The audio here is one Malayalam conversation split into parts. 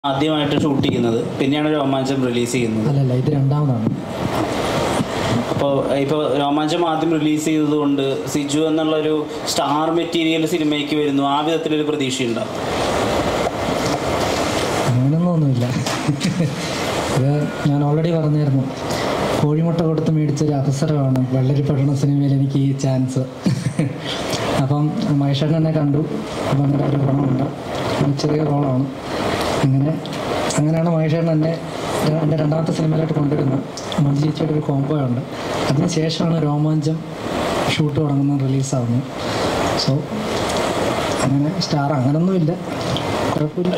ആദ്യമായിട്ട് ഷൂട്ട് ചെയ്യുന്നത് പിന്നെയാണ് രോമാഞ്ചം റിലീസ് ചെയ്യുന്നത് അല്ലല്ല ഇത് രണ്ടാമതാണ് അപ്പോൾ ഇപ്പോൾ രോമാഞ്ചം ആദ്യം റിലീസ് ചെയ്തതുകൊണ്ട് സിജു എന്നുള്ളൊരു സ്റ്റാർ മെറ്റീരിയൽ സിനിമയ്ക്ക് വരുന്നു ആ വിധത്തിലൊരു പ്രതീക്ഷയുണ്ടോ അങ്ങനെയൊന്നും ഒന്നുമില്ല ഇത് ഞാൻ ഓൾറെഡി പറഞ്ഞായിരുന്നു കോഴിമുട്ട കൊടുത്ത് മേടിച്ചൊരു അവസരമാണ് വെള്ളരി പഠന സിനിമയിൽ എനിക്ക് ഈ ചാൻസ് അപ്പം മഹേഷേട്ടൻ എന്നെ കണ്ടു അപ്പം അങ്ങനെ ഒരു ഗുണമുണ്ട് ഒരു ചെറിയ റോളാണ് അങ്ങനെ അങ്ങനെയാണ് മഹേഷേട്ടൻ എന്നെ ര- എൻ്റെ രണ്ടാമത്തെ സിനിമയിലായിട്ട് കൊണ്ടുവരുന്നത് മഞ്ജു ചേച്ചിയുടെ ഒരു കോംബോ ഉണ്ട് അതിന് ശേഷമാണ് രോമാഞ്ചം ഷൂട്ട് തുടങ്ങുന്നത് റിലീസാവുന്നത് സോ അങ്ങനെ സ്റ്റാർ അങ്ങനൊന്നുമില്ല കുഴപ്പമില്ല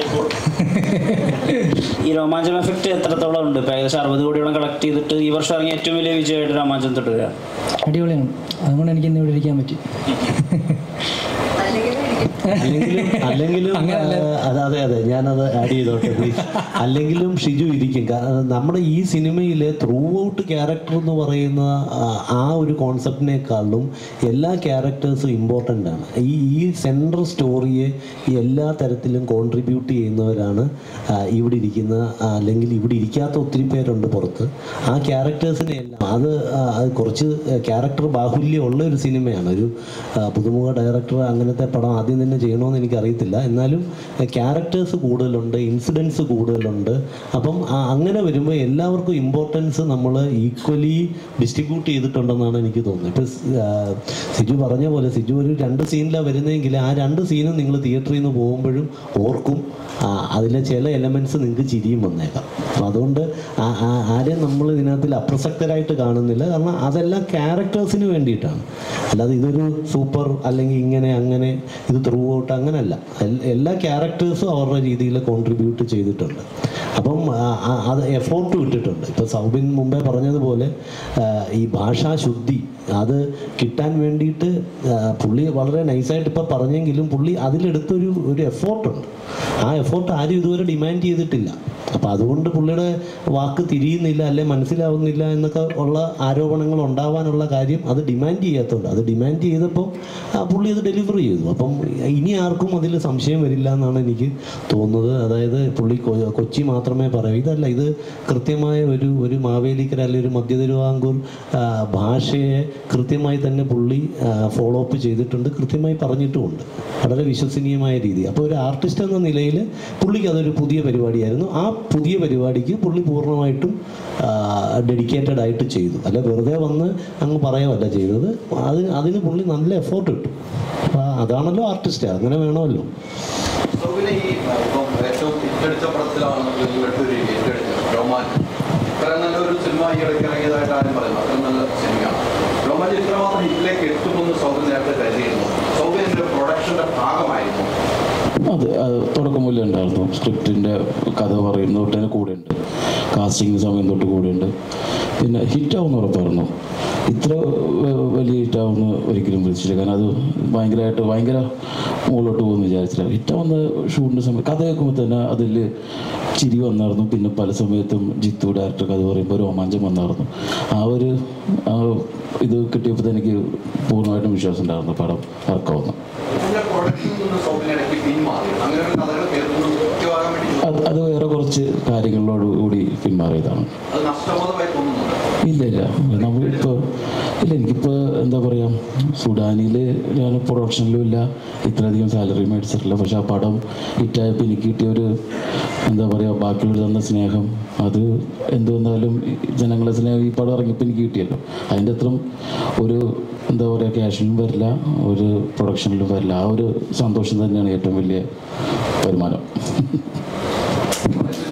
ഈ രോമാഞ്ചം എഫക്റ്റ് എത്രത്തോളം ഉണ്ട് ഇപ്പോൾ ഏകദേശം അറുപത് കോടിയോളം കളക്ട് ചെയ്തിട്ട് ഈ വർഷം ഇറങ്ങിയ ഏറ്റവും വലിയ വിജയമായിട്ട് രോമാഞ്ചം തുടരുക അടിപൊളിയാണ് അതുകൊണ്ട് എനിക്ക് ഇന്ന് ഇവിടെ ഇരിക്കാൻ പറ്റി അല്ലെങ്കിലും അല്ലെങ്കിലും അങ്ങനെയല്ല. ആ, അതെ അതെ അതെ ഞാനത് ആഡ് ചെയ്തോട്ടെ please. അല്ലെങ്കിലും ഷിജു ഇരിക്കും കാരണം നമ്മുടെ ഈ സിനിമയിലെ ത്രൂ ഔട്ട് ക്യാരക്ടർ എന്ന് പറയുന്ന ആ, ആ ഒരു കോൺസെപ്റ്റിനേക്കാളും എല്ലാ ക്യാരക്ടേഴ്സും ഇമ്പോർട്ടൻ്റ് ആണ് ഈ ഈ സെൻട്രൽ സ്റ്റോറിയെ ഈ എല്ലാ തരത്തിലും കോൺട്രിബ്യൂട്ട് ചെയ്യുന്നവരാണ് ആ, ഇവിടെ ഇരിക്കുന്ന ആ, അല്ലെങ്കിൽ ഇവിടെ ഇരിക്കാത്ത ഒത്തിരി പേരുണ്ട് പുറത്ത് ആ ക്യാരക്ടേഴ്സിനെ എല്ലാം അത് ആ, അത് കുറച്ച് ക്യാരക്ടർ ബാഹുല്യം ഉള്ള ഒരു സിനിമയാണ് ഒരു ആ, പുതുമുഖ ഡയറക്ടർ അങ്ങനത്തെ പടം ആദ്യം തന്നെ ചെയ്യണമെന്ന് എനിക്ക് അറിയത്തില്ല എന്നാലും ക്യാരക്ടേഴ്സ് കൂടുതലുണ്ട് ഇൻസിഡൻസ് കൂടുതലുണ്ട് അപ്പം ആ, അങ്ങനെ വരുമ്പോൾ എല്ലാവർക്കും ഇമ്പോർട്ടൻസ് നമ്മൾ ഈക്വലി ഡിസ്ട്രിബ്യൂട്ട് ചെയ്തിട്ടുണ്ടെന്നാണ് എനിക്ക് തോന്നുന്നത് ഇപ്പം സിജു പറഞ്ഞ പോലെ സിജു ഒരു രണ്ട് സീനിലാണ് വരുന്നതെങ്കിൽ ആ രണ്ട് സീനും നിങ്ങൾ തിയേറ്ററിൽ നിന്ന് പോകുമ്പോഴും ഓർക്കും ആ, അതിലെ ചില എലമെൻറ്റ്സ് നിങ്ങൾക്ക് ചിരിയും വന്നേക്കാം അപ്പം അതുകൊണ്ട് ആ- ആ- ആരെയും നമ്മൾ ഇതിനകത്തിൽ അപ്രസക്തരായിട്ട് കാണുന്നില്ല കാരണം അതെല്ലാം ക്യാരക്ടേഴ്സിന് വേണ്ടിയിട്ടാണ് അല്ലാതെ ഇതൊരു സൂപ്പർ അല്ലെങ്കിൽ ഇങ്ങനെ അങ്ങനെ ഇത് ത്രൂ ഔട്ട് അങ്ങനെയല്ല എൽ- എല്ലാ ക്യാരക്ടേഴ്സും അവരുടെ രീതിയിൽ കോൺട്രിബ്യൂട്ട് ചെയ്തിട്ടുണ്ട് അപ്പം ആ, ആ, അത് എഫോർട്ട് ഇട്ടിട്ടുണ്ട് ഇപ്പോൾ സൗബിൻ മുമ്പേ പറഞ്ഞതുപോലെ ആ, ഈ ഭാഷാശുദ്ധി അത് കിട്ടാൻ വേണ്ടിയിട്ട് ആ, പുള്ളി വളരെ നൈസായിട്ട് ഇപ്പോൾ പറഞ്ഞെങ്കിലും പുള്ളി അതിലെടുത്തൊരു ഒരു എഫോർട്ടുണ്ട് ആ എഫോർട്ട് ആരും ഇതുവരെ ഡിമാൻഡ് ചെയ്തിട്ടില്ല അപ്പം അതുകൊണ്ട് പുള്ളിയുടെ വാക്ക് തിരിയുന്നില്ല അല്ലെ മനസ്സിലാവുന്നില്ല എന്നൊക്കെ ഉള്ള ആരോപണങ്ങൾ ഉണ്ടാവാനുള്ള കാര്യം അത് ഡിമാൻഡ് ചെയ്യാത്തതുകൊണ്ട് അത് ഡിമാൻഡ് ചെയ്തപ്പോൾ ആ പുള്ളി അത് ഡെലിവർ ചെയ്തു അപ്പം ഇനി ആർക്കും അതിൽ സംശയം വരില്ല എന്നാണ് എനിക്ക് തോന്നുന്നത് അതായത് പുള്ളി കൊ- കൊച്ചി മാത്രമേ പറയൂ ഇതല്ല ഇത് കൃത്യമായ ഒരു ഒരു മാവേലിക്കര അല്ലെങ്കിൽ ഒരു മധ്യ തിരുവിതാംകൂർ ആ, ഭാഷയെ കൃത്യമായി തന്നെ പുള്ളി ഫോളോ അപ്പ് ചെയ്തിട്ടുണ്ട് കൃത്യമായി പറഞ്ഞിട്ടുമുണ്ട് വളരെ വിശ്വസനീയമായ രീതി അപ്പോൾ ഒരു ആർട്ടിസ്റ്റ് എന്ന നിലയിൽ പുള്ളിക്ക് അതൊരു പുതിയ പരിപാടിയായിരുന്നു ആ പുതിയ പരിപാടിക്ക് പുള്ളി പൂർണ്ണമായിട്ടും ഡെഡിക്കേറ്റഡ് ആയിട്ട് ചെയ്തു അല്ല വെറുതെ വന്ന് അങ്ങ് പറയുമല്ല ചെയ്തത് അതിന് അതിന് പുള്ളി നല്ല എഫോർട്ട് ഇട്ടു അപ്പോൾ അതാണല്ലോ ആർട്ടിസ്റ്റ് അങ്ങനെ വേണമല്ലോ സൗബിനെ ഈ ഇപ്പം ഏറ്റവും ഹിറ്റടിച്ച പടത്തിലാണ് വെട്ടൂരി ഏറ്റെടുത്തത് രോമാഞ്ചം ഇത്രയും നല്ലൊരു സിനിമ ഈ ഇടയ്ക്ക് ഇറങ്ങിയതായിട്ട് ആരും പറയുന്നു അത്രയും നല്ല സിനിമയാണ് രോമാഞ്ചം ഇത്രമാത്രം ഹിറ്റിലേക്ക് എത്തുമെന്ന് സൗബിൻ നേരത്തെ കരുതിയിരുന്നു സൗബിൻ്റെ പ്രൊഡക്ഷൻ്റെ ഭാഗമായിരുന്നു അത് അത് തുടക്കം മുതലേ ഉണ്ടായിരുന്നു സ്ക്രിപ്റ്റിൻ്റെ കഥ പറയുന്ന തൊട്ട് തന്നെ കൂടെ ഉണ്ട് കാസ്റ്റിംഗ് സമയം തൊട്ട് കൂടെ ഉണ്ട് പിന്നെ ഹിറ്റാവുമെന്ന് ഉറപ്പായിരുന്നു ഇത്ര വ- വലിയ ഹിറ്റാവുമെന്ന് ഒരിക്കലും പ്രതീക്ഷിച്ചില്ല കാരണം അത് ഭയങ്കരമായിട്ട് ഭയങ്കര മുകളിലോട്ട് പോകുമെന്ന് വിചാരിച്ചില്ല ഹിറ്റാവുന്ന ഷൂട്ടിൻ്റെ സമയം കഥ കേൾക്കുമ്പോൾ തന്നെ അതിൽ ചിരി വന്നായിരുന്നു പിന്നെ പല സമയത്തും ജിത്തു ഡയറക്ടർ കഥ പറയുമ്പോൾ രോമാഞ്ചം വന്നായിരുന്നു ആ ഒരു ആ ഇത് കിട്ടിയപ്പോൾ എനിക്ക് പൂർണ്ണമായിട്ടും വിശ്വാസം ഉണ്ടായിരുന്നു പടം ഇറക്കാവുന്നു ഇതിൻ്റെ പ്രൊഡക്ഷനിൽ നിന്ന് സൗബിൻ ഇടയ്ക്ക് പിന്മാറി അങ്ങനെയുള്ള കഥകൾ കേൾക്കുന്നത് കൃത്യമാകാൻ വേണ്ടി അത് അത് വേറെ കുറച്ച് കാര്യങ്ങളോട് കൂടി പിന്മാറിയതാണ് അത് നഷ്ടബോധമായി തോന്നുന്നുണ്ട് ഇല്ല ഇല്ല നമ്മളിപ്പോൾ ഇല്ല എനിക്കിപ്പോൾ എന്താ പറയുക സുഡാനിൽ ഞാൻ പ്രൊഡക്ഷനിലും ഇല്ല ഇത്രയധികം സാലറി മേടിച്ചിട്ടില്ല പക്ഷെ ആ പടം ഹിറ്റായപ്പോൾ എനിക്ക് കിട്ടിയ ഒരു എന്താ പറയുക ബാക്കിയുള്ളവർ തന്ന സ്നേഹം അത് എന്തുവന്നാലും ഈ ജനങ്ങളെ സ്നേഹം ഈ പടം ഇറങ്ങിയപ്പോൾ എനിക്ക് കിട്ടിയല്ലോ അതിൻ്റെ അത്രയും ഒരു എന്താ പറയുക ക്യാഷിലും വരില്ല ഒരു പ്രൊഡക്ഷനിലും വരില്ല ആ ഒരു സന്തോഷം തന്നെയാണ് ഏറ്റവും വലിയ വരുമാനം